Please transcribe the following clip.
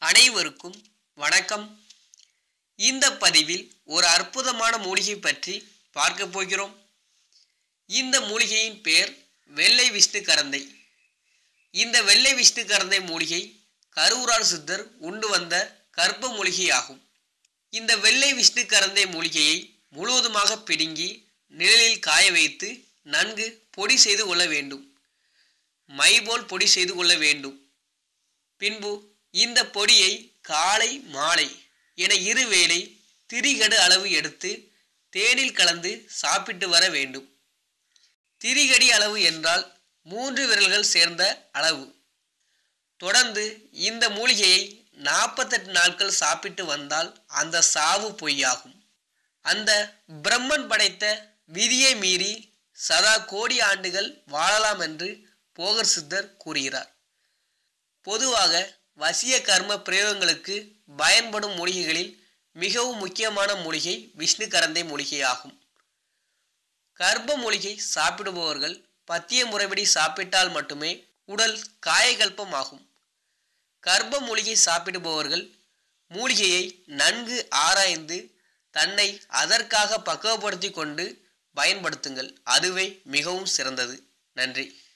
அனைவருக்கும் வணக்கம் இந்த பதிவில் ஒரு அற்புதமான மூலிகை பற்றி பார்க்க போகிறோம் இந்த மூலிகையின் பெயர் வெள்ளை விஷ்ணு கரந்தை இந்த வெள்ளை விஷ்ணு கரந்தை மூலிகை கரூரார் சித்தர் உண்டு வந்த கர்ப்ப மூலிகையாகும் இந்த வெள்ளை விஷ்ணு கரந்தை மூலிகையை முழுவதுமாக பிடுங்கி நிழலில் காய வைத்து நன்கு பொடி செய்து கொள்ள வேண்டும் மை போல் பொடி செய்து கொள்ள வேண்டும் பின்பு இந்த பொடியை காலை மாலை என இருவேளை திரிகடு அளவு எடுத்து தேனில் கலந்து சாப்பிட்டு வர வேண்டும் திரிகடி அளவு என்றால் மூன்று விரல்கள் சேர்ந்த அளவு தொடர்ந்து இந்த மூலிகையை நாற்பத்தெட்டு நாட்கள் சாப்பிட்டு வந்தால் அந்த சாவு பொய்யாகும் அந்த பிரம்மன் படைத்த விதியை மீறி சதா கோடி ஆண்டுகள் வாழலாம் என்று போகர் சித்தர் கூறுகிறார் பொதுவாக வசிய கர்ம பிரயோகங்களுக்கு பயன்படும் மூலிகைகளில் மிகவும் முக்கியமான மூலிகை விஷ்ணு கரந்தை மூலிகையாகும் கர்ப்ப மூலிகை சாப்பிடுபவர்கள் பத்திய முறைப்படி சாப்பிட்டால் மட்டுமே உடல் காயகல்பம் ஆகும் கர்ப்ப மூலிகை சாப்பிடுபவர்கள் மூலிகையை நன்கு ஆராய்ந்து தன்னை அதற்காக பக்குவப்படுத்தி கொண்டு பயன்படுத்துங்கள் அதுவே மிகவும் சிறந்தது நன்றி